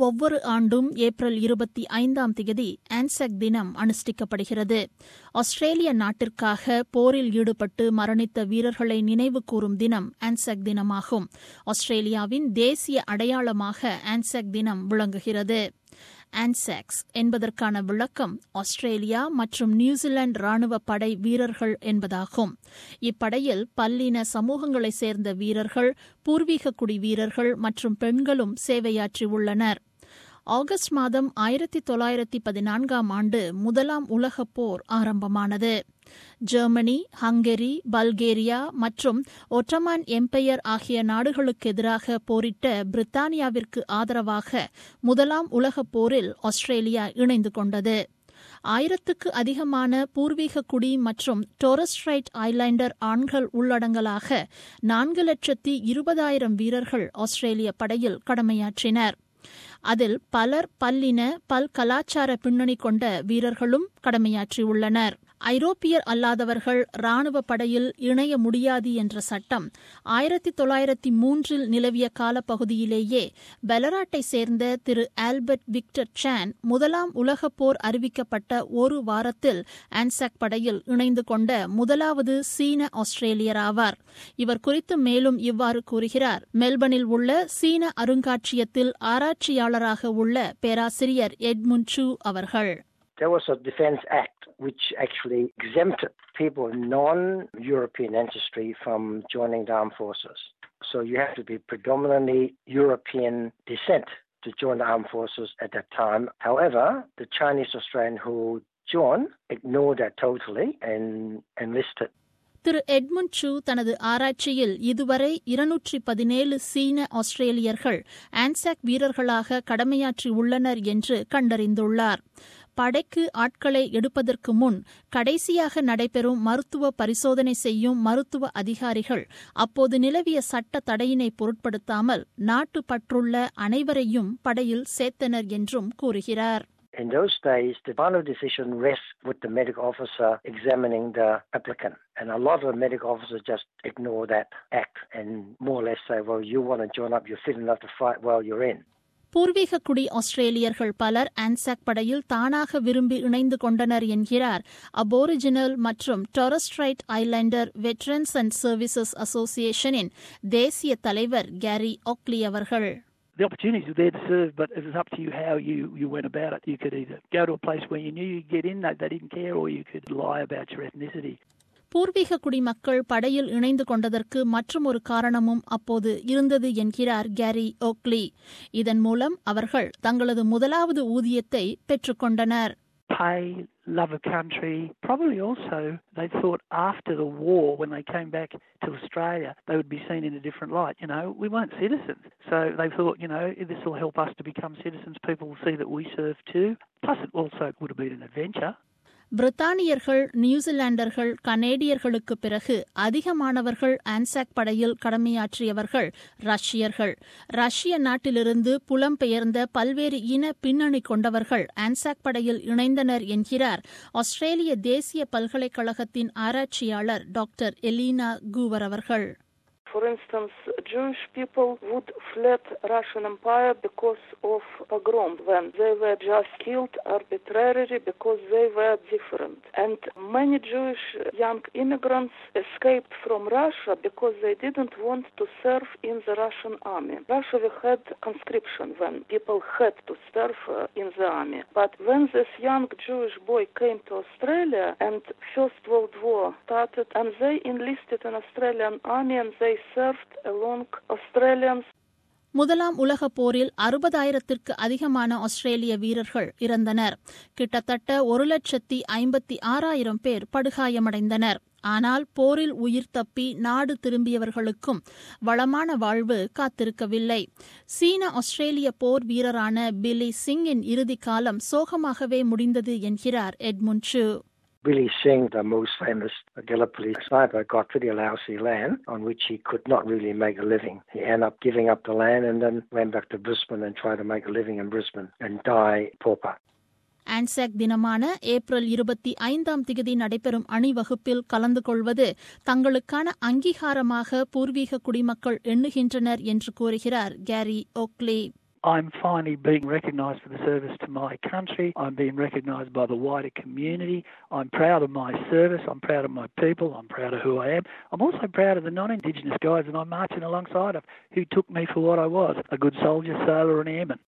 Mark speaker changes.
Speaker 1: ஒவ்வொரு ஆண்டும் ஏப்ரல் இருபத்தி ஐந்தாம் தேதி ஆன்சாக் தினம் அனுஷ்டிக்கப்படுகிறது ஆஸ்திரேலிய நாட்டிற்காக போரில் ஈடுபட்டு மரணித்த வீரர்களை நினைவு கூறும் தினம் ஆன்சாக் தினமாகும் ஆஸ்திரேலியாவின் தேசிய அடையாளமாக ஆன்சாக் தினம் விளங்குகிறது ஆன்சாக்ஸ் என்பதற்கான விளக்கம் ஆஸ்திரேலியா மற்றும் நியூசிலாந்து ராணுவ படை வீரர்கள் என்பதாகும் இப்படையில் பல்லின சமூகங்களைச் சேர்ந்த வீரர்கள் பூர்வீக குடி வீரர்கள் மற்றும் பெண்களும் சேவையாற்றியுள்ளனர் ஆகஸ்ட் மாதம் ஆயிரத்தி தொள்ளாயிரத்தி பதினான்காம் ஆண்டு முதலாம் உலகப் போர் ஆரம்பமானது ஜெர்மனி ஹங்கேரி பல்கேரியா மற்றும் ஒட்டமான் எம்பையர் ஆகிய நாடுகளுக்கு எதிராக போரிட்ட பிரித்தானியாவிற்கு ஆதரவாக முதலாம் உலகப் போரில் ஆஸ்திரேலியா இணைந்து கொண்டது ஆயிரத்துக்கு அதிகமான பூர்வீக குடி மற்றும் டோரஸ்ட்ரைட் ஐலாண்டர் ஆண்கள் உள்ளடங்கலாக நான்கு லட்சத்தி இருபதாயிரம் வீரர்கள் ஆஸ்திரேலிய படையில் கடமையாற்றினர் அதில் பலர் பல்லின பல் கலாச்சார பின்னணி கொண்ட வீரர்களும் கடமையாற்றியுள்ளனர் ஐரோப்பியர் அல்லாதவர்கள் ராணுவ படையில் இணைய முடியாது என்ற சட்டம் ஆயிரத்தி தொள்ளாயிரத்தி மூன்றில் நிலவிய காலப்பகுதியிலேயே பெலராட்டை சேர்ந்த திரு ஆல்பர்ட் விக்டர் சான் முதலாம் உலகப் போர் அறிவிக்கப்பட்ட ஒரு வாரத்தில் ஆன்சாக் படையில் இணைந்து கொண்ட முதலாவது சீன ஆஸ்திரேலியர் ஆவார் இவர் குறித்து மேலும் இவ்வாறு கூறுகிறார் மெல்பர்னில் உள்ள சீன அருங்காட்சியகத்தில் ஆராய்ச்சியாளராக உள்ள பேராசிரியர் எட்முன் சூ அவர்கள்
Speaker 2: There was a Defence Act which actually exempted people of non-European ancestry from joining the armed forces. So you have to be predominantly European descent to join the armed forces at that time. However, the Chinese Australian who joined ignored that totally and enlisted.
Speaker 1: திரு எட்முன் சூ தனது ஆராய்ச்சியில் இதுவரை இருநூற்றி பதினேழு சீன ஆஸ்திரேலியர்கள் Anzac வீரர்களாக கடமையாற்றி உள்ளனர் என்று கண்டறிந்துள்ளார் படைக்கு ஆட்களை எடுப்பதற்கு முன் கடைசியாக நடைபெறும் மருத்துவ பரிசோதனை செய்யும் மருத்துவ அதிகாரிகள் அப்போது நிலவிய சட்ட தடையினை பொருட்படுத்தாமல் நாட்டு பற்றுள்ள அனைவரையும் படையில் சேர்த்தனர் என்றும் கூறுகிறார்
Speaker 2: In those days, the final decision rests with the medical officer examining the applicant. And a lot of medical officers just ignore that act and more or less say, well, you want to join up, you're fit enough to fight, well, you're in.
Speaker 1: பூர்வீக குடி ஆஸ்திரேலியர்கள் பலர் Anzac படையில் தானாக விரும்பி இணைந்து கொண்டனர் என்கிறார் Aboriginal மற்றும் Torres Strait Islander Veterans and Services அசோசியேஷனின் தேசிய தலைவர் கேரி ஒக்லி அவர்கள்
Speaker 3: the opportunities were there to serve, but it was up to you how you, you went about it. You could either go to a place where you knew you'd get in, they, they didn't care, or you could lie about your ethnicity.
Speaker 1: பூர்வீக குடிமக்கள் படையில் இணைந்து கொண்டதற்கு மற்றும் ஒரு காரணமும் அப்போது இருந்தது என்கிறார் கேரி ஓக்லி இதன் மூலம் அவர்கள் தங்களது முதலாவது ஊதியத்தை பெற்றுக்கொண்டனர்
Speaker 3: Pay, love of country. Probably also they thought after the war, when they came back to Australia, they would be seen in a different light. You know, we weren't citizens. So they thought, you know, this will help us to become citizens. People will see that we serve too. Plus, it also would have been an adventure.
Speaker 1: பிரித்தானியர்கள் நியூசிலாண்டர்கள் கனேடியர்களுக்கு பிறகு அதிகமானவர்கள் Anzac படையில் கடமையாற்றியவர்கள் ரஷ்யர்கள் ரஷ்ய நாட்டிலிருந்து புலம்பெயர்ந்த பல்வேறு இன பின்னணி கொண்டவர்கள் ஆன்சாக் படையில் இணைந்தனர் என்கிறார் ஆஸ்திரேலிய தேசிய பல்கலைக்கழகத்தின் ஆராய்ச்சியாளர் டாக்டர் எலீனா கூவர் அவர்கள்
Speaker 4: For instance, Jewish people would fled Russian Empire because of pogrom when they were just killed arbitrarily because they were different. And many Jewish young immigrants escaped from Russia because they didn't want to serve in the Russian army. Russia we had conscription when people had to serve uh, in the army. But when this young Jewish boy came to Australia and First World War started and they enlisted in Australian army and they served along Australians
Speaker 1: முதலாம் உலகப் போரில் அறுபதாயிரத்திற்கு அதிகமான ஆஸ்திரேலிய வீரர்கள் இறந்தனர் கிட்டத்தட்ட ஒரு லட்சத்தி ஐம்பத்தி ஆறாயிரம் பேர் படுகாயமடைந்தனர் ஆனால் போரில் உயிர் தப்பி நாடு திரும்பியவர்களுக்கும் வளமான வாழ்வு காத்திருக்கவில்லை சீன ஆஸ்திரேலிய போர் வீரரான பில்லி சிங்கின் இறுதிக் காலம் சோகமாகவே முடிந்தது என்கிறார் எட்முன் சூ
Speaker 2: Billy Singh, the most famous Gallipoli sniper, got pretty lousy land on which he could not really make a living. He ended up giving up the land and then went back to Brisbane and tried to make a living in Brisbane and die pauper.
Speaker 1: Anzac தினமான April இருபத்தி ஐந்தாம் திகதி நடைபெறும் அணிவகுப்பில் கலந்து கொள்வது தங்களுக்கான அங்கீகாரமாக பூர்வீக குடிமக்கள் எண்ணுகின்றனர் என்று கூறுகிறார் Gary Oakley
Speaker 3: I'm finally being recognised for the service to my country. I'm being recognised by the wider community. I'm proud of my service. I'm proud of my people. I'm proud of who I am. I'm also proud of the non-Indigenous guys that I'm marching alongside of who took me for what I was, a good soldier, sailor and airman.